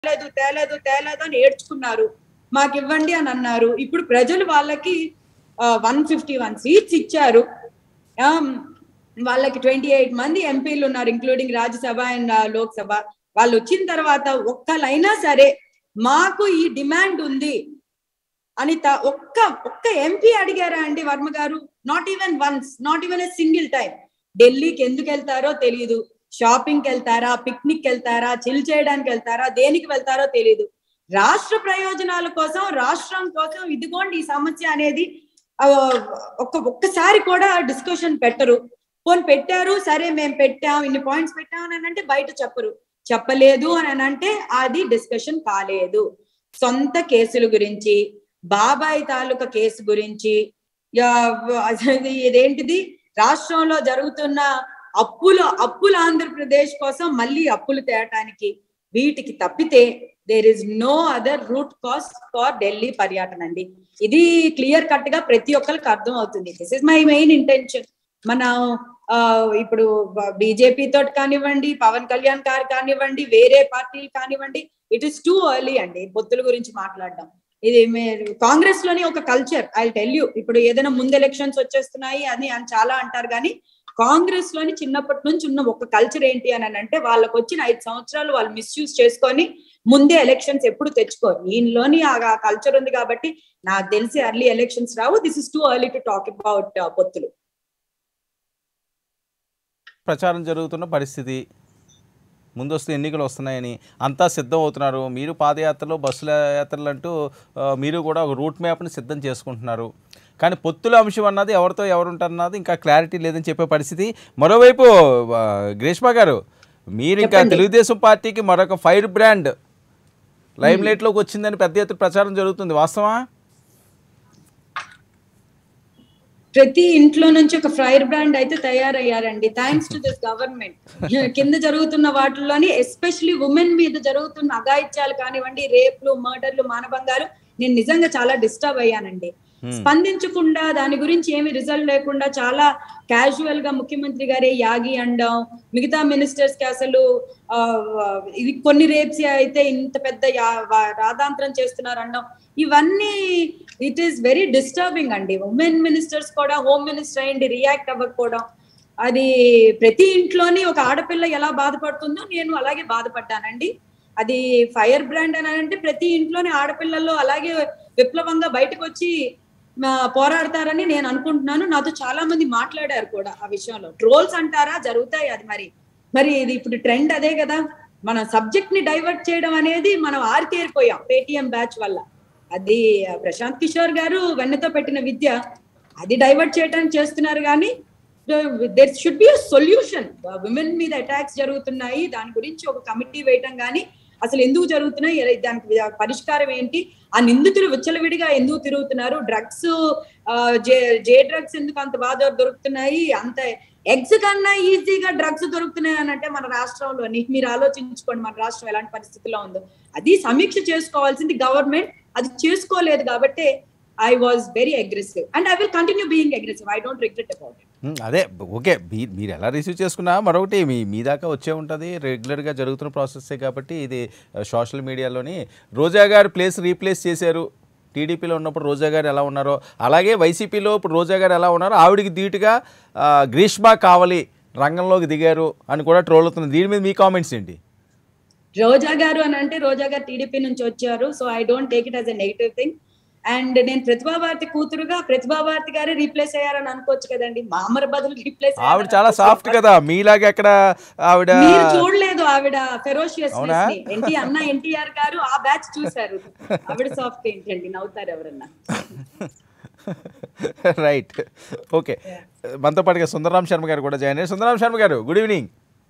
తేలేదు తేలేదు తేలేదు అని ఏడ్చుకున్నారు మాకు ఇవ్వండి అని అన్నారు ఇప్పుడు ప్రజలు వాళ్ళకి వన్ ఫిఫ్టీ వన్ సీట్స్ ఇచ్చారు ఆమ్, వాళ్ళకి ట్వంటీ ఎయిట్ మంది ఎంపీలు ఉన్నారు ఇంక్లూడింగ్ రాజ్యసభ అండ్ లోక్సభ వాళ్ళు వచ్చిన తర్వాత ఒక్కలైనా సరే మాకు ఈ డిమాండ్ ఉంది అని త- ఒక్క ఒక్క ఎంపీ అడిగారా అండి Varma garu not even once not even a single time ఢిల్లీకి ఎందుకు వెళ్తారో తెలియదు షాపింగ్కి వెళ్తారా పిక్నిక్ వెళ్తారా చిల్ చేయడానికి వెళ్తారా దేనికి వెళ్తారో తెలియదు రాష్ట్ర ప్రయోజనాల కోసం రాష్ట్రం కోసం ఇదిగోండి ఈ సమస్య అనేది ఆ, ఒక్క ఒక్కసారి కూడా డిస్కషన్ పెట్టరు పోనీ పెట్టారు సరే మేము పెట్టాం ఇన్ని పాయింట్స్ పెట్టాం అని అంటే బయట చెప్పరు చెప్పలేదు అని అంటే అది డిస్కషన్ కాలేదు సొంత కేసుల గురించి బాబాయ్ తాలూకా కేసు గురించి యా, అసలు ఇదేంటిది రాష్ట్రంలో జరుగుతున్న అప్పులు అప్పుల ఆంధ్రప్రదేశ్ కోసం మళ్ళీ అప్పులు తేయటానికి వీటికి తప్పితే there is no other route cost for Delhi పర్యటన అండి ఇది క్లియర్ కట్ గా ప్రతి ఒక్కరికి అర్థం అవుతుంది this is my main intention మనం ఆ, ఇప్పుడు బీజేపీ తోటి కానివ్వండి పవన్ కళ్యాణ్ గారు కానివ్వండి వేరే పార్టీలు కానివ్వండి ఇట్ ఇస్ టూ ఎర్లీ అండి పొత్తుల గురించి మాట్లాడడం ఇది మీరు కాంగ్రెస్ లోని ఒక కల్చర్ ఐ టెల్ యూ ఇప్పుడు ఏదైనా ముందు ఎలక్షన్స్ వచ్చేస్తున్నాయి అని అని చాలా అంటారు కానీ కాంగ్రెస్ లోని చిన్నప్పటి నుంచి ఉన్న ఒక కల్చర్ ఏంటి అని అంటే వాళ్ళకి వచ్చిన ఐదు సంవత్సరాలు వాళ్ళు మిస్యూజ్ చేసుకొని ముందే ఎలక్షన్స్ ఎప్పుడు తెచ్చుకోరు ఈయనలోని ఆ కల్చర్ ఉంది కాబట్టి నాకు తెలిసి ఎర్లీ ఎలక్షన్స్ రావు this is too early to talk about పొత్తులు ప్రచారం జరుగుతున్న పరిస్థితి ముందస్తు ఎన్నికలు వస్తున్నాయని అంతా సిద్ధం అవుతున్నారు మీరు పాదయాత్రలు బస్సుల యాత్రలు అంటూ ఆ, మీరు కూడా ఒక రూట్ మ్యాప్ని సిద్ధం చేసుకుంటున్నారు కానీ పొత్తుల అంశం అన్నది ఎవరితో ఎవరుంటారన్నది ఇంకా క్లారిటీ లేదని చెప్పే పరిస్థితి మరోవైపు ఆ, గ్రీష్మ గారు మీరు ఇంకా చెప్పండి. తెలుగుదేశం పార్టీకి మరొక ఫైర్ బ్రాండ్ లైమ్ లైట్లోకి వచ్చిందని పెద్ద ఎత్తున ప్రచారం జరుగుతుంది వాస్తవా ప్రతి ఇంట్లో నుంచి ఒక ఫైర్ బ్రాండ్ అయితే తయారయ్యారండి థ్యాంక్స్ టు దిస్ గవర్నమెంట్ కింద జరుగుతున్న వాటిల్లోని ఎస్పెషలీ ఉమెన్ మీద జరుగుతున్న అఘాయిత్యాలు కానివ్వండి రేప్లు మర్డర్లు మానభంగాలు నేను నిజంగా చాలా డిస్టర్బ్ అయ్యానండి స్పందించకుండా దాని గురించి ఏమి రిజల్ట్ లేకుండా చాలా క్యాజువల్ గా ముఖ్యమంత్రి గారే యాగి అండం మిగతా మినిస్టర్స్ కి అసలు ఆ, ఇది కొన్ని రేప్స్ అయితే ఇంత పెద్ద యా- వా- రాధాంతరం చేస్తున్నారు అండం ఇవన్నీ ఇట్ ఈస్ వెరీ డిస్టర్బింగ్ అండి ఉమెన్ మినిస్టర్స్ కూడా హోమ్ మినిస్టర్ అయ్యండి రియాక్ట్ అవ్వకపోవడం అది ప్రతి ఇంట్లోని ఒక ఆడపిల్ల ఎలా బాధపడుతుందో నేను అలాగే బాధపడ్డానండి అది ఫైర్ బ్రాండ్ అని అంటే ప్రతి ఇంట్లోని ఆడపిల్లల్లో అలాగే విప్లవంగా బయటకు వచ్చి ఆ, పోరాడతారని నేను అనుకుంటున్నాను నాతో చాలా మంది మాట్లాడారు కూడా ఆ విషయంలో ట్రోల్స్ అంటారా జరుగుతాయి అది మరి మరి ఇది ఇప్పుడు ట్రెండ్ అదే కదా మన సబ్జెక్ట్ ని డైవర్ట్ చేయడం అనేది మనం ఆరితేరిపోయాం పేటిఎం బ్యాచ్ వల్ల అది ప్రశాంత్ కిషోర్ గారు వెన్నతో పెట్టిన విద్య అది డైవర్ట్ చేయడానికి చేస్తున్నారు కానీ there should be solution women మీద అటాక్స్ జరుగుతున్నాయి దాని గురించి ఒక కమిటీ వేయటం కానీ అసలు ఎందుకు జరుగుతున్నాయి ఎలా- దానికి పరిష్కారం ఏంటి ఆ నిందితులు విచ్చలవిడిగా ఎందుకు తిరుగుతున్నారు డ్రగ్స్ జే జే డ్రగ్స్ ఎందుకు అంత బాగా దొరుకుతున్నాయి అంత ఎగ్స్ కన్నా ఈజీగా డ్రగ్స్ దొరుకుతున్నాయి అని అంటే మన రాష్ట్రంలో మీరు ఆలోచించుకోండి మన రాష్ట్రం ఎలాంటి పరిస్థితిలో ఉందో అది సమీక్ష చేసుకోవాల్సింది గవర్నమెంట్ అది చేసుకోలేదు కాబట్టి I was very aggressive and I will continue being aggressive I don't regret about it um, అదే ఓకే మీ- మీరు ఎలా రిసీవ్ చేసుకున్నా మరొకటి మీ మీ దాకా వచ్చే ఉంటుంది రెగ్యులర్గా జరుగుతున్న ప్రాసెస్సే కాబట్టి ఇది సోషల్ మీడియాలోని రోజా గారు ప్లేస్ రీప్లేస్ చేశారు టీడీపీలో ఉన్నప్పుడు రోజా గారు ఎలా ఉన్నారో అలాగే వైసీపీలో ఇప్పుడు రోజా గారు ఎలా ఉన్నారో ఆవిడికి ధీటుగా ఆ, గ్రీష్మ కావాలి రంగంలోకి దిగారు అని కూడా ట్రోల్ అవుతుంది దీని మీద మీ కామెంట్స్ ఏంటి రోజా గారు అని అంటే రోజా గారు టీడీపీ నుంచి వచ్చారు so I don't take it as a negative thing and నేను ప్రతిభా భారతి కూతురుగా ప్రతిభా భారతి గారే రీప్లేస్ అయ్యారని అనుకోవచ్చు కదండి మామర బదులు రీప్లేస్ ఆవిడ చాలా సాఫ్ట్ కదా మీలాగే అక్కడ ఆవిడ మీరు చూడలేదు ఆవిడ ఫెరోషియస్ అవునా? ఎన్టీ అన్న ఎన్టీఆర్ గారు ఆ బ్యాచ్ చూశారు ఆవిడ సాఫ్ట్ ఏంటండి నవ్వుతారు ఎవరన్నా రైట్ ఓకే మనతో పాటుగా సుందరరామ్ శర్మ గారు కూడా జాయిన్ అయ్యారు సుందరరామ్ శర్మ గారు గుడ్ ఈవినింగ్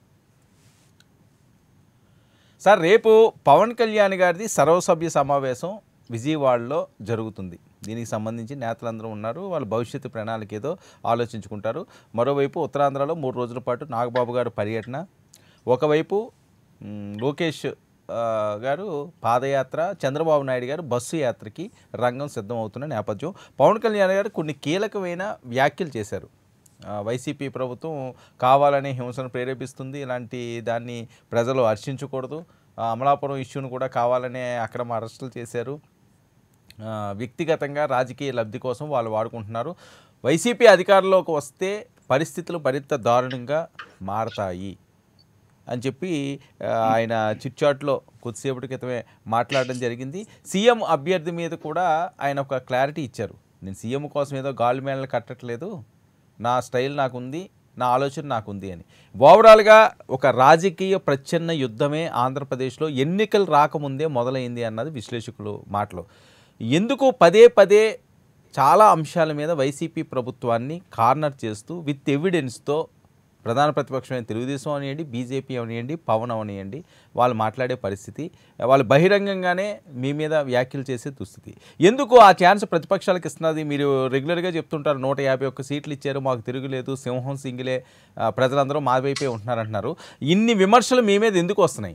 సార్ రేపు పవన్ కళ్యాణ్ గారిది సర్వసభ్య సమావేశం విజయవాడలో జరుగుతుంది దీనికి సంబంధించి నేతలందరూ ఉన్నారు వాళ్ళ భవిష్యత్తు ప్రణాళిక ఏదో ఆలోచించుకుంటారు మరోవైపు ఉత్తరాంధ్రలో మూడు రోజుల పాటు నాగబాబు గారు పర్యటన ఒకవైపు మ్, లోకేష్ ఆ, గారు పాదయాత్ర చంద్రబాబు నాయుడు గారు బస్సు యాత్రకి రంగం సిద్ధం అవుతున్న నేపథ్యం పవన్ కళ్యాణ్ గారు కొన్ని కీలకమైన వ్యాఖ్యలు చేశారు ఆ, వైసీపీ ప్రభుత్వం కావాలని హింసను ప్రేరేపిస్తుంది ఇలాంటి దాన్ని ప్రజలు హర్షించకూడదు ఆ, అమలాపురం ఇష్యూను కూడా కావాలనే అక్రమ అరెస్టులు చేశారు ఆ, వ్యక్తిగతంగా రాజకీయ లబ్ధి కోసం వాళ్ళు వాడుకుంటున్నారు వైసీపీ అధికారంలోకి వస్తే పరిస్థితులు మరింత దారుణంగా మారతాయి అని చెప్పి ఆ, ఆయన చిట్చాట్లో కొద్దిసేపటి క్రితమే మాట్లాడడం జరిగింది సీఎం అభ్యర్థి మీద కూడా ఆయన ఒక క్లారిటీ ఇచ్చారు నేను సీఎం కోసం ఏదో గాలి మేళలు కట్టట్లేదు నా స్టైల్ నాకుంది నా ఆలోచన నాకుంది అని ఓవరాల్గా ఒక రాజకీయ ప్రచ్ఛన్న యుద్ధమే ఆంధ్రప్రదేశ్లో ఎన్నికలు రాకముందే మొదలైంది అన్నది విశ్లేషకులు మాటలు ఎందుకు పదే పదే చాలా అంశాల మీద వైసీపీ ప్రభుత్వాన్ని కార్నర్ చేస్తూ విత్ ఎవిడెన్స్తో ప్రధాన ప్రతిపక్షమైన తెలుగుదేశం అవనివ్వండి బీజేపీ అవనివ్వండి పవన్ అవనివ్వండి వాళ్ళు మాట్లాడే పరిస్థితి వాళ్ళు బహిరంగంగానే మీ మీద వ్యాఖ్యలు చేసే దుస్థితి ఎందుకు ఆ ఛాన్స్ ప్రతిపక్షాలకు ఇస్తున్నది మీరు రెగ్యులర్గా చెప్తుంటారు నూట యాభై ఒక్క సీట్లు ఇచ్చారు మాకు తిరుగులేదు సింహం సింగిలే ఆ, ప్రజలందరూ మా వైపే ఉంటున్నారంటున్నారు ఇన్ని విమర్శలు మీ మీద ఎందుకు వస్తున్నాయి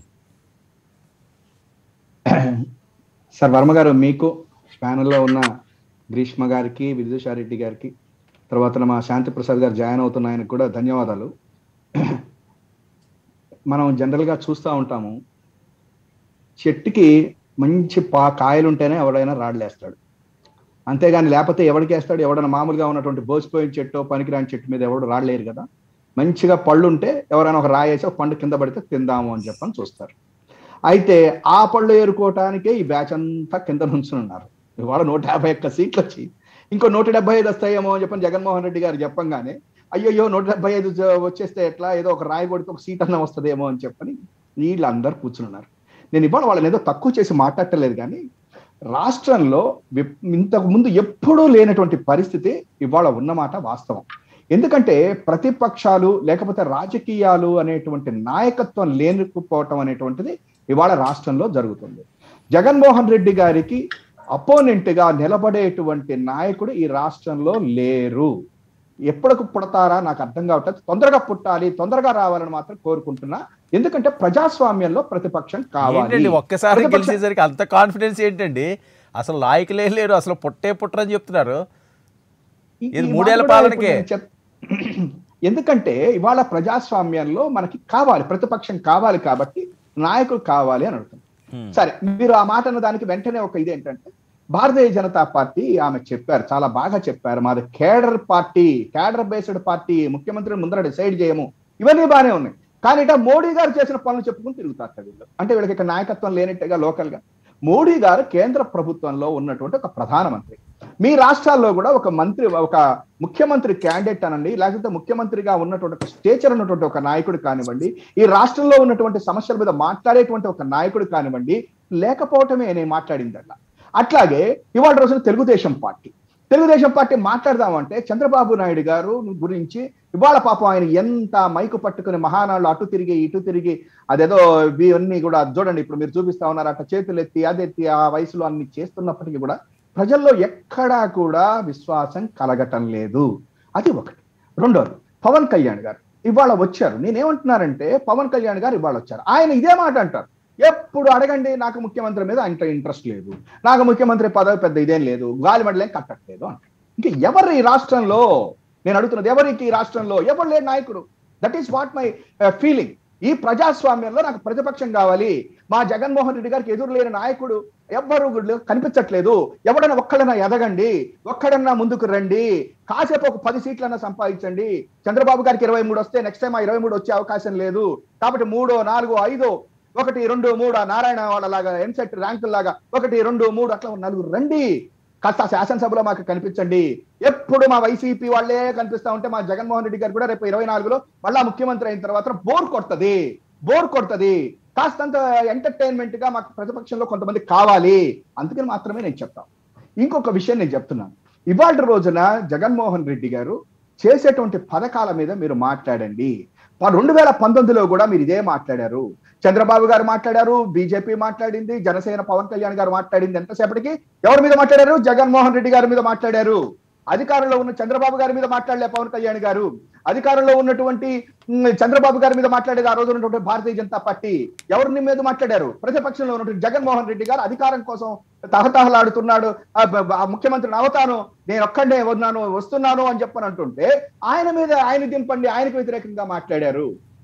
సార్ వర్మ గారు మీకు ప్యానెల్లో ఉన్న గ్రీష్మ గారికి విద్యుషారెడ్డి గారికి తర్వాత మా శాంతి ప్రసాద్ గారు జాయిన్ అవుతున్న ఆయనకు కూడా ధన్యవాదాలు మనం జనరల్గా చూస్తూ ఉంటాము చెట్టుకి మంచి పా కాయలు ఉంటేనే ఎవడైనా రాళ్ళేస్తాడు అంతేగాని లేకపోతే ఎవడికి వేస్తాడు ఎవడైనా మామూలుగా ఉన్నటువంటి బోసిపోయిన చెట్టు పనికిరాని చెట్టు మీద ఎవడు రాడలేరు కదా మంచిగా పళ్ళు ఉంటే ఎవరైనా ఒక రాయేసి ఒక పండు కింద పడితే తిందాము అని చెప్పని చూస్తారు అయితే ఆ పళ్ళు ఏరుకోవటానికే ఈ బ్యాచ్ అంతా కింద నుంచుని ఉన్నారు ఇవాళ నూట యాభై ఒక్క సీట్లు వచ్చి ఇంకో నూట డెబ్బై ఐదు వస్తాయేమో అని చెప్పని జగన్మోహన్ రెడ్డి గారు చెప్పంగానే అయ్యయ్యో నూట డెబ్బై ఐదు జ- వచ్చేస్తే ఎట్లా ఏదో ఒక రాయి కొడితే ఒక సీట్ అన్న వస్తుందేమో అని చెప్పని వీళ్ళందరూ కూర్చుని ఉన్నారు నేను ఇవాళ వాళ్ళని ఏదో తక్కువ చేసి మాట్లాడటలేదు కానీ రాష్ట్రంలో విప్- ఇంతకు ముందు ఎప్పుడూ లేనటువంటి పరిస్థితి ఇవాళ ఉన్నమాట వాస్తవం ఎందుకంటే ప్రతిపక్షాలు లేకపోతే రాజకీయాలు అనేటువంటి నాయకత్వం లేనిపోవటం అనేటువంటిది ఇవాళ రాష్ట్రంలో జరుగుతుంది జగన్మోహన్ రెడ్డి గారికి అపోనెంట్ గా నిలబడేటువంటి నాయకుడు ఈ రాష్ట్రంలో లేరు ఎప్పటికి పుడతారా నాకు అర్థం కావట్లేదు తొందరగా పుట్టాలి తొందరగా రావాలని మాత్రం కోరుకుంటున్నా ఎందుకంటే ప్రజాస్వామ్యంలో ప్రతిపక్షం కావాలి ఏంటండి ఒక్కసారి ప్రతిపక్ష- గెలిచేసరికి అంత కాన్ఫిడెన్స్ ఏంటండి అసలు లాయకులే లేరు అసలు పుట్టే పుట్టరని చెప్తున్నారు ఈ- ఇది ఈ మూడేళ్ల మాట కూడా పాలనకే. ఇప్పుడు నేను చెప్- ఎందుకంటే ఇవాళ ప్రజాస్వామ్యంలో మనకి కావాలి ప్రతిపక్షం కావాలి కాబట్టి నాయకులు కావాలి అని అడుగుతుంది హ్మ్. సరే మీరు ఆ మాట అన్న దానికి వెంటనే ఒక ఇది ఏంటంటే భారతీయ జనతా పార్టీ ఆమె చెప్పారు చాలా బాగా చెప్పారు మాది cadre party cadre based party ముఖ్యమంత్రి ముందర డిసైడ్ చేయము ఇవన్నీ బాగానే ఉన్నాయి కానీ ఇట మోడీ గారు చేసిన పనులు చెప్పుకుని తిరుగుతారు వీళ్ళు అంటే వీళ్ళకి ఇక్కడ నాయకత్వం లేనట్టుగా లోకల్ గా మోడీ గారు కేంద్ర ప్రభుత్వంలో ఉన్నటువంటి ఒక ప్రధానమంత్రి మీ రాష్ట్రాల్లో కూడా ఒక మంత్రి ఒక ముఖ్యమంత్రి క్యాండిడేట్ అనండి లేకపోతే ముఖ్యమంత్రిగా ఉన్నటువంటి ఒక స్టేచర్ ఉన్నటువంటి ఒక నాయకుడు కానివ్వండి ఈ రాష్ట్రంలో ఉన్నటువంటి సమస్యల మీద మాట్లాడేటువంటి ఒక నాయకుడు కానివ్వండి లేకపోవటమే నేను మాట్లాడింది అట్లా అట్లాగే ఇవాళ రోజున తెలుగుదేశం పార్టీ తెలుగుదేశం పార్టీ మాట్లాడదామంటే చంద్రబాబు నాయుడు గారు గురించి ఇవాళ పాపం ఆయన ఎంత మైకు పట్టుకుని మహానాళ్ళు అటు తిరిగి ఇటు తిరిగి అదేదో ఇవన్నీ కూడా చూడండి ఇప్పుడు మీరు చూపిస్తా ఉన్నారు అట్లా చేతులు ఎత్తి అదెత్తి ఆ వయసులో అన్ని చేస్తున్నప్పటికీ కూడా ప్రజల్లో ఎక్కడా కూడా విశ్వాసం కలగటం లేదు అది ఒకటి రెండోది పవన్ కళ్యాణ్ గారు ఇవాళ వచ్చారు నేనేమంటున్నానంటే పవన్ కళ్యాణ్ గారు ఇవాళ వచ్చారు ఆయన ఇదే మాట అంటారు ఎప్పుడు అడగండి నాకు ముఖ్యమంత్రి మీద అంత ఇంట్రెస్ట్ లేదు నాకు ముఖ్యమంత్రి పదవి పెద్ద ఇదేం లేదు గాలి మెడలేం కట్టట్లేదు అంటారు ఇంకా ఎవరు ఈ రాష్ట్రంలో నేను అడుగుతున్నది ఎవరికి ఈ రాష్ట్రంలో ఎవరు లేని నాయకుడు that is what my feeling ఈ ప్రజాస్వామ్యంలో నాకు ప్రతిపక్షం కావాలి మా జగన్మోహన్ రెడ్డి గారికి ఎదురు లేని నాయకుడు ఎవ్వరు కూడా కనిపించట్లేదు ఎవడన్నా ఒక్కడన్నా ఎదగండి ఒక్కడన్నా ముందుకు రండి కాసేపు ఒక పది సీట్లన్నా సంపాదించండి చంద్రబాబు గారికి ఇరవై మూడు వస్తే నెక్స్ట్ టైం ఆ ఇరవై మూడు వచ్చే అవకాశం లేదు కాబట్టి మూడో నాలుగో ఐదో ఒకటి రెండు మూడు ఆ నారాయణ వాళ్ళ లాగా ఎంసెట్ ర్యాంకుల లాగా ఒకటి రెండు మూడు అట్లా నలుగురు రండి కాస్త శాసనసభలో మాకు కనిపించండి ఎప్పుడు మా వైసీపీ వాళ్ళే కనిపిస్తా ఉంటే మా జగన్మోహన్ రెడ్డి గారు కూడా రేపు ఇరవై నాలుగులో మళ్ళా ముఖ్యమంత్రి అయిన తర్వాత బోర్ కొడుతుంది బోర్ కొడుతుంది కాస్తంత ఎంటర్టైన్మెంట్ గా మాకు ప్రతిపక్షంలో కొంతమంది కావాలి అందుకని మాత్రమే నేను చెప్తాను ఇంకొక విషయం నేను చెప్తున్నాను ఇవాళ రోజున జగన్మోహన్ రెడ్డి గారు చేసేటువంటి పథకాల మీద మీరు మాట్లాడండి రెండు వేల పంతొమ్మిదిలో కూడా మీరు ఇదే మాట్లాడారు చంద్రబాబు గారు మాట్లాడారు బీజేపీ మాట్లాడింది జనసేన పవన్ కళ్యాణ్ గారు మాట్లాడింది ఎంతసేపటికి ఎవరి మీద మాట్లాడారు జగన్మోహన్ రెడ్డి గారి మీద మాట్లాడారు అధికారంలో ఉన్న చంద్రబాబు గారి మీద మాట్లాడలే పవన్ కళ్యాణ్ గారు అధికారంలో ఉన్నటువంటి ఉమ్, చంద్రబాబు గారి మీద మాట్లాడేది ఆ రోజు ఉన్నటువంటి భారతీయ జనతా పార్టీ ఎవరిని మీద మాట్లాడారు ప్రతిపక్షంలో ఉన్నటువంటి జగన్మోహన్ రెడ్డి గారు అధికారం కోసం తహతహలాడుతున్నాడు ఆ బ- బ- ఆ ముఖ్యమంత్రిని అవుతాను నేను ఒక్కడే ఉన్నాను వస్తున్నాను అని చెప్పని అంటుంటే ఆయన మీద ఆయన దింపండి ఆయనకు వ్యతిరేకంగా మాట్లాడారు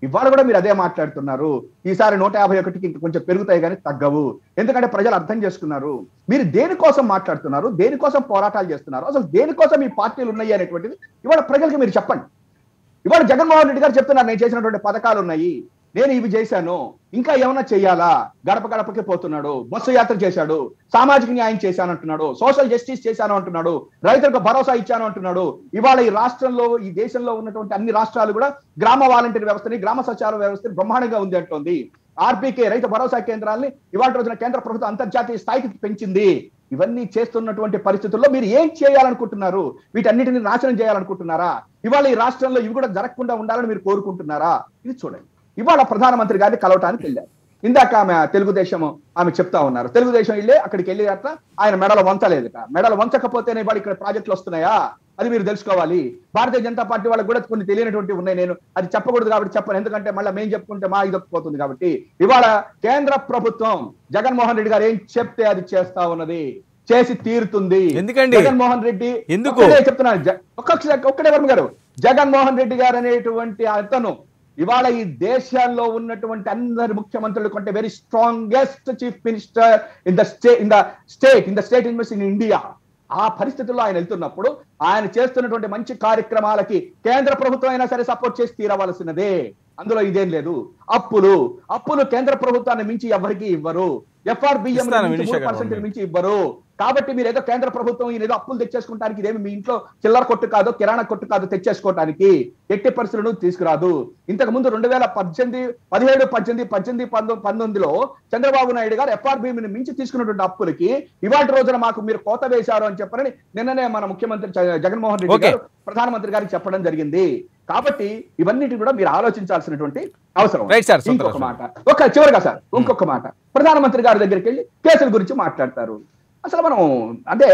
ఇవాళ కూడా మీరు అదే మాట్లాడుతున్నారు ఈసారి నూట యాభై ఒకటికి ఇంక కొంచెం పెరుగుతాయి కానీ తగ్గవు ఎందుకంటే ప్రజలు అర్థం చేసుకున్నారు మీరు దేనికోసం మాట్లాడుతున్నారు దేనికోసం పోరాటాలు చేస్తున్నారు అసలు దేనికోసం మీ పార్టీలు ఉన్నాయి అనేటువంటిది ఇవాళ ప్రజలకు మీరు చెప్పండి ఇవాళ జగన్మోహన్ రెడ్డి గారు చెప్తున్నారు నేను చేసినటువంటి పథకాలు ఉన్నాయి నేను ఇవి చేశాను ఇంకా ఏమైనా చేయాలా గడప గడపకి పోతున్నాడు బస్సు యాత్ర చేశాడు సామాజిక న్యాయం చేశాను అంటున్నాడు సోషల్ జస్టిస్ చేశాను అంటున్నాడు రైతులకు భరోసా ఇచ్చాను అంటున్నాడు ఇవాళ ఈ రాష్ట్రంలో ఈ దేశంలో ఉన్నటువంటి అన్ని రాష్ట్రాలు కూడా గ్రామ వాలంటీర్ వ్యవస్థని గ్రామ సచివాలయ వ్యవస్థని బ్రహ్మాండంగా ఉంది అంటోంది ఆర్బీకే రైతు భరోసా కేంద్రాల్ని ఇవాళ రోజున కేంద్ర ప్రభుత్వం అంతర్జాతీయ స్థాయికి పెంచింది ఇవన్నీ చేస్తున్నటువంటి పరిస్థితుల్లో మీరు ఏం చేయాలనుకుంటున్నారు వీటన్నిటిని నాశనం చేయాలనుకుంటున్నారా ఇవాళ ఈ రాష్ట్రంలో ఇవి కూడా జరగకుండా ఉండాలని మీరు కోరుకుంటున్నారా ఇది చూడండి ఇవాళ ప్రధానమంత్రి గారిని కలవటానికి వెళ్ళారు ఇందాక ఆమె తెలుగుదేశం ఆమె చెప్తా ఉన్నారు తెలుగుదేశం వెళ్ళి అక్కడికి వెళ్ళి అట్లా ఆయన మెడలు వంచలేదుట మెడలు వంచకపోతేనే ఇవాళ ఇక్కడ ప్రాజెక్టులు వస్తున్నాయా అది మీరు తెలుసుకోవాలి భారతీయ జనతా పార్టీ వాళ్ళకి కూడా కొన్ని తెలియనటువంటి ఉన్నాయి నేను అది చెప్పకూడదు కాబట్టి చెప్పను ఎందుకంటే మళ్ళీ మేము చెప్పుకుంటే మా ఇది పోతుంది కాబట్టి ఇవాళ కేంద్ర ప్రభుత్వం జగన్మోహన్ రెడ్డి గారు ఏం చెప్తే అది చేస్తా ఉన్నది చేసి తీరుతుంది ఎందుకండి? జగన్మోహన్ రెడ్డి ఎందుకు? ఒక్కడే చెప్తున్నాను జ- ఒక్క ఒక్కడే వర్మ గారు జగన్మోహన్ రెడ్డి గారు అనేటువంటి అతను ఇవాళ ఈ దేశంలో ఉన్నటువంటి అందరి ముఖ్యమంత్రుల కంటే very strongest chief minister in the stay in the state in the state invest in India ఆ పరిస్థితుల్లో ఆయన వెళ్తున్నప్పుడు ఆయన చేస్తున్నటువంటి మంచి కార్యక్రమాలకి కేంద్ర ప్రభుత్వం అయినా సరే సపోర్ట్ చేసి తీరవలసినదే అందులో ఇదేం లేదు అప్పులు అప్పులు కేంద్ర ప్రభుత్వాన్ని మించి ఎవరికి ఇవ్వరు ఎఫ్ఆర్బిఎం ఇస్తాను, వినిషా గారు, పర్సెంట్ ఉంది. మించి ఇవ్వరు కాబట్టి మీరు ఏదో కేంద్ర ప్రభుత్వం ఈయన ఏదో అప్పులు తెచ్చేసుకుంటానికి ఇదేమి మీ ఇంట్లో చిల్లర కొట్టు కాదు కిరాణా కొట్టు కాదు తెచ్చేసుకోవటానికి ఎట్టి పరిస్థితులను తీసుకురాదు ఇంతకు ముందు రెండు వేల పద్దెనిమిది పదిహేడు పద్దెనిమిది పద్దెనిమిది పంతొమ్మిది పంతొమ్మిదిలో చంద్రబాబు నాయుడు గారు ఎఫ్ఆర్బిని మించి తీసుకున్నటువంటి అప్పులకి ఇవాటి రోజున మాకు మీరు కోత వేశారు అని చెప్పని నిన్ననే మన ముఖ్యమంత్రి జ- జగన్మోహన్ రెడ్డి Okay. గారు ప్రధానమంత్రి గారికి చెప్పడం జరిగింది కాబట్టి ఇవన్నిటి కూడా మీరు ఆలోచించాల్సినటువంటి అవసరం Right, sir. ఇంకొక సంతోషం. మాట ఒక చివరిగా సార్ ఇంకొక మాట ప్రధానమంత్రి గారి దగ్గరికి వెళ్ళి కేసుల గురించి మాట్లాడతారు అసలు మనం అంటే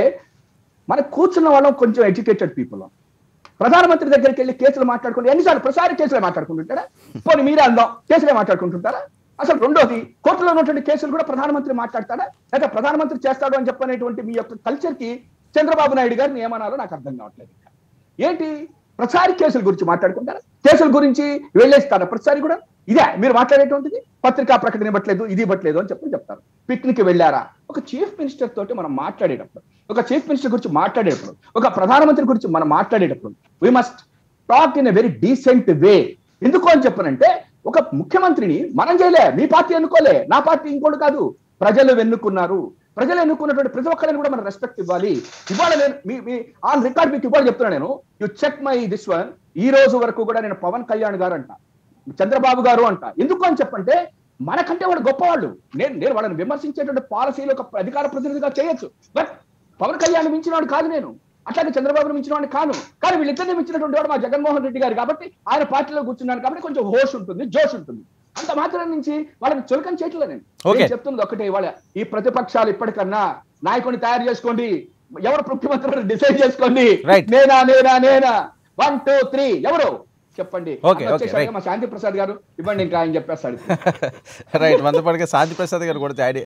మన కూర్చున్న వాళ్ళం కొంచెం ఎడ్యుకేటెడ్ పీపుల్ ప్రధానమంత్రి దగ్గరికి వెళ్ళి కేసులు మాట్లాడుకుంటే ఎన్నిసార్లు ప్రసారి కేసులే మాట్లాడుకుంటుంటారా పోనీ మీరే అందాం కేసులే మాట్లాడుకుంటుంటారా అసలు రెండోది కోర్టులో ఉన్నటువంటి కేసులు కూడా ప్రధానమంత్రి మాట్లాడతాడా లేదా ప్రధానమంత్రి చేస్తాడు అని చెప్పనేటువంటి మీ యొక్క కల్చర్ కి చంద్రబాబు నాయుడు గారిని ఏమనాలో నాకు అర్థం కావట్లేదు ఇంకా. ఏంటి ప్రతిసారి కేసుల గురించి మాట్లాడుకుంటారా కేసుల గురించి వెళ్ళేస్తారా ప్రతిసారి కూడా ఇదే మీరు మాట్లాడేటువంటిది పత్రికా ప్రకటన ఇవ్వట్లేదు ఇది ఇవ్వట్లేదు అని చెప్పి చెప్తారు పిక్నిక్ వెళ్ళారా ఒక చీఫ్ మినిస్టర్ తోటి మనం మాట్లాడేటప్పుడు ఒక చీఫ్ మినిస్టర్ గురించి మాట్లాడేటప్పుడు ఒక ప్రధానమంత్రి గురించి మనం మాట్లాడేటప్పుడు we must talk in a very decent way ఎందుకు అని చెప్పనంటే ఒక ముఖ్యమంత్రిని మనం చేయలే మీ పార్టీ ఎన్నుకోలే నా పార్టీ ఇంకోటి కాదు ప్రజలు ఎన్నుకున్నారు ప్రజలు ఎన్నుకున్నటువంటి ప్రతి ఒక్కరిని కూడా మనం రెస్పెక్ట్ ఇవ్వాలి ఇవాళ నేను మీ మీ ఆన్ రికార్డ్ మీకు ఇవాళ చెప్తున్నా నేను you check my this one ఈ రోజు వరకు కూడా నేను పవన్ కళ్యాణ్ గారు అంట చంద్రబాబు గారు అంట ఎందుకు అని చెప్పంటే మనకంటే వాళ్ళు గొప్పవాళ్ళు నేను నేను వాళ్ళని విమర్శించేటువంటి పాలసీలు ఒక అధికార ప్రతినిధిగా చేయొచ్చు బట్ పవన్ కళ్యాణ్ మించిన వాడు కాదు నేను అట్లాగే చంద్రబాబును మించిన వాడిని కాను కానీ వీళ్ళిద్దరిని మించినటువంటి వాడు మా జగన్మోహన్ రెడ్డి గారు కాబట్టి ఆయన పార్టీలో కూర్చున్నాను కాబట్టి కొంచెం హోష్ ఉంటుంది జోష్ ఉంటుంది అంత మాత్రం నుంచి వాళ్ళని చులకం చేయట్లేదు నేను Okay. నేను చెప్తున్నది ఒకటే ఇవాళ ఈ ప్రతిపక్షాలు ఇప్పటికన్నా నాయకుడిని తయారు చేసుకోండి ఎవరు ముఖ్యమంత్రి డిసైడ్ చేసుకోండి Right. నేనా నేనా నేనా వన్ టూ త్రీ ఎవరు చెప్పండి Okay, అన్న okay, వచ్చేసాక right. మా శాంతి ప్రసాద్ గారు ఇవ్వండి ఇంకా ఆయన చెప్పేస్తాడు రైట్ మందపడిగా శాంతి ప్రసాద్ గారు కూడా యాడ్